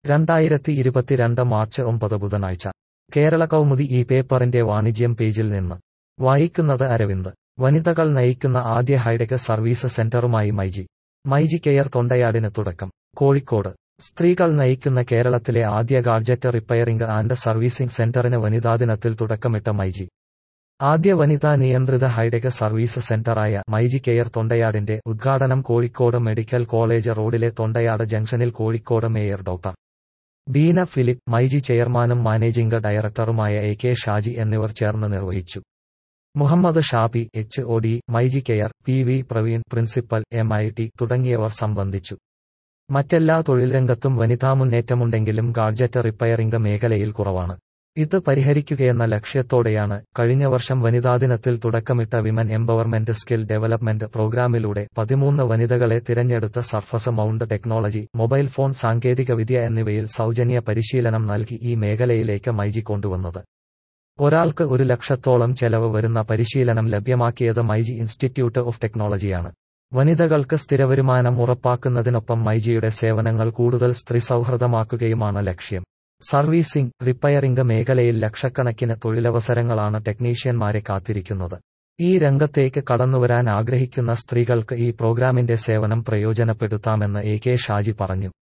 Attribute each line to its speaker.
Speaker 1: രണ്ടായിരത്തി ഇരുപത്തിരണ്ട് മാർച്ച് ഒമ്പത് ബുധനാഴ്ച കേരള കൗമുദി ഈ പേപ്പറിന്റെ വാണിജ്യം പേജിൽ നിന്ന് വായിക്കുന്നത് അരവിന്ദ് വനിതകൾ നയിക്കുന്ന ആദ്യ ഹൈടെക് സർവീസ് സെന്ററുമായി മൈജി മൈജി കെയർ തൊണ്ടയാടിന് തുടക്കം കോഴിക്കോട് സ്ത്രീകൾ നയിക്കുന്ന കേരളത്തിലെ ആദ്യ ഗാഡ്ജറ്റ് റിപ്പയറിംഗ് ആൻഡ് സർവീസിംഗ് സെന്ററിന് വനിതാദിനത്തിൽ തുടക്കമിട്ട മൈജി ആദ്യ വനിതാ നിയന്ത്രിത ഹൈടെക് സർവീസ് സെന്ററായ മൈജി കെയർ തൊണ്ടയാടിന്റെ ഉദ്ഘാടനം കോഴിക്കോട് മെഡിക്കൽ കോളേജ് റോഡിലെ തൊണ്ടയാട് ജംഗ്ഷനിൽ Kozhikode mayor doctor Beena Philip myG ചെയർമാനും മാനേജിംഗ് ഡയറക്ടറുമായ എ കെ ഷാജി എന്നിവർ ചേർന്ന് നിർവഹിച്ചു Muhammad Shabi H O D myG care P V Praveen principal M I T തുടങ്ങിയവർ സംബന്ധിച്ചു മറ്റെല്ലാ തൊഴിൽ രംഗത്തും വനിതാ മുന്നേറ്റമുണ്ടെങ്കിലും ഗാഡ്ജറ്റ് റിപ്പയറിംഗ് മേഖലയിൽ കുറവാണ് ഇത് പരിഹരിക്കുകയെന്ന ലക്ഷ്യത്തോടെയാണ് കഴിഞ്ഞ വർഷം വനിതാദിനത്തിൽ തുടക്കമിട്ട വിമൻ എംപവർമെന്റ് സ്കിൽ ഡെവലപ്മെന്റ് പ്രോഗ്രാമിലൂടെ പതിമൂന്ന് വനിതകളെ തിരഞ്ഞെടുത്ത surface mount technology mobile phone സാങ്കേതികവിദ്യ എന്നിവയിൽ സൗജന്യ പരിശീലനം നൽകി ഈ മേഖലയിലേക്ക് മൈജി കൊണ്ടുവന്നത് ഒരാൾക്ക് ഒരു ലക്ഷത്തോളം ചെലവ് വരുന്ന പരിശീലനം ലഭ്യമാക്കിയത് മൈജി ഇൻസ്റ്റിറ്റ്യൂട്ട് ഓഫ് ടെക്നോളജിയാണ് വനിതകൾക്ക് സ്ഥിരവരുമാനം ഉറപ്പാക്കുന്നതിനൊപ്പം മൈജിയുടെ സേവനങ്ങൾ കൂടുതൽ സ്ത്രീ സൗഹൃദമാക്കുകയുമാണ് ലക്ഷ്യം സർവീസിംഗ് റിപ്പയറിംഗ് മേഖലയിൽ ലക്ഷക്കണക്കിന് തൊഴിലവസരങ്ങളാണ് ടെക്നീഷ്യന്മാരെ കാത്തിരിക്കുന്നത് ഈ രംഗത്തേക്ക് കടന്നുവരാൻ ആഗ്രഹിക്കുന്ന സ്ത്രീകൾക്ക് ഈ പ്രോഗ്രാമിന്റെ സേവനം പ്രയോജനപ്പെടുത്താമെന്ന് എ കെ ഷാജി പറഞ്ഞു